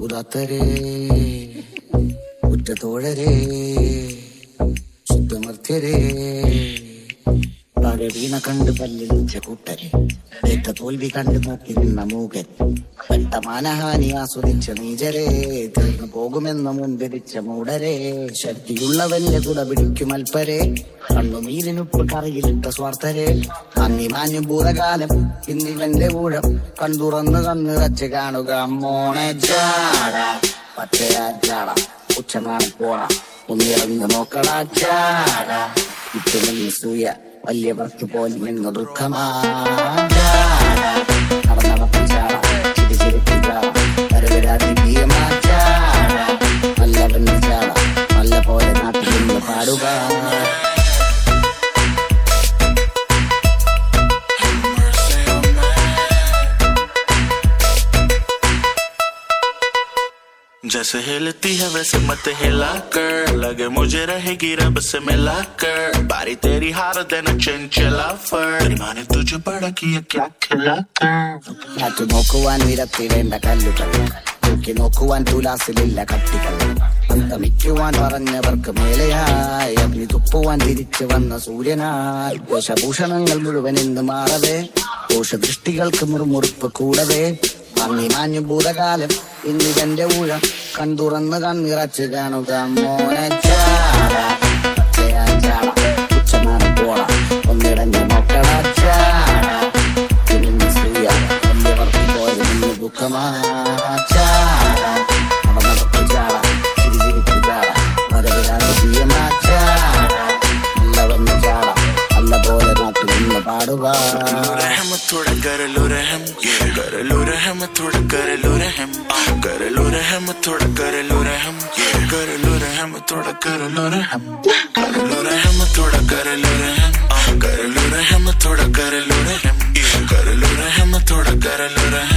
ഉദാത്തരേ ഉറ്റതോഴരേ ശുദ്ധമർത്യരേ വീണ കണ്ട് പല്ലിച്ച കൂട്ടരെ ഏറ്റ തോൽവി കണ്ട് നോക്കി നിന്ന മൂകൻ പെട്ട മാനഹാനി ആസ്വദിച്ച നീചരെ തീർന്നു പോകുമെന്ന് മുൻപിരിച്ച മൂടരെ ശക്തിയുള്ളവന്റെ കുട പിടിക്കും അൽപ്പരെ കണ്ണുനീരിനുപ്പ് കറിയിലിട്ട സ്വാർത്ഥരെ നന്ദി മാഞ്ഞു ഭൂതകാലം ഇന്നിവന്റെ ഊഴം കണ്ടുറന്ന് കണ്ണിറച്ച് കാണുക മോണെ ജാട പച്ചയാ ജാട ഉച്ചനാണ് പോണ ഒന്നിറങ്ങി നോക്കടാ ജാട ഇട്ടുമെന്ന് സൂയ വലിയവർക്ക് പോലും ഇന്ന് ദുഃഖമാ നടന്നടപ്പ് ചാട ചിരി ചിരിപ്പ് ചാട വരവരാതി ഭീമാ ചാട നല്ലവന് ചാട നല്ല പോലെ നാട്ടിൽ നിന്ന് പാടുക जैसे हिलती है वैसे मत हिला कर लगे मुझे रहेगी रब से मिला कर बारी तेरी हार देना चंचला फर तेरी माँ ने तुझे बड़ा किया क्या खिला कर കാറ്റു നോക്കുവാൻ നിരത്തി വേണ്ട കല്ലുകൾ തൂക്കി നോക്കുവാൻ തുലാസിലില്ല കട്ടികൾ അന്തമിക്കുവാൻ പറഞ്ഞവർക്ക് മേലെയായി അഗ്നി തുപ്പുവാൻ തിരിച്ചു വന്ന സൂര്യനായി ദോഷഭൂഷണങ്ങൾ മുഴുവൻ ഇന്ന് മാറവേ ദോഷദൃഷ്ടികൾക്ക് മുറുമുറുപ്പ് കൂടവേ മങ്ങി മാഞ്ഞു ഭൂതകാലം ഇന്നിവന്റെ ഊഴം കണ്ടുറന്ന് കണ്ണിറച്ച് കാണുക മോനെ ചാട പച്ചയാ ചാട ഉച്ചനാണ് പോട ഒന്നിടഞ്ഞ് നോക്കട ചാട തിരിഞ്ഞ് സൂയ വലിയവർക്ക് പോയത് നിന്ന് ദുഃഖമാ ചാട നടന്നടപ്പ് ചാട ചിരിചിരിപ്പ് ചാട വരവിരാതെ തീയമാ ചാട നല്ലവന്ന് ചാട നല്ല പോലെ നാട്ടിൽ നിന്ന് പാടുക रहम थोड़ा कर लो रहम कर लो रहम थोड़ा कर लो रहम कर लो रहम थोड़ा कर लो रहम कर लो रहम थोड़ा कर लो रहम कर लो रहम थोड़ा कर लो रहम कर लो रहम थोड़ा कर लो रहम कर लो रहम थोड़ा कर लो रहम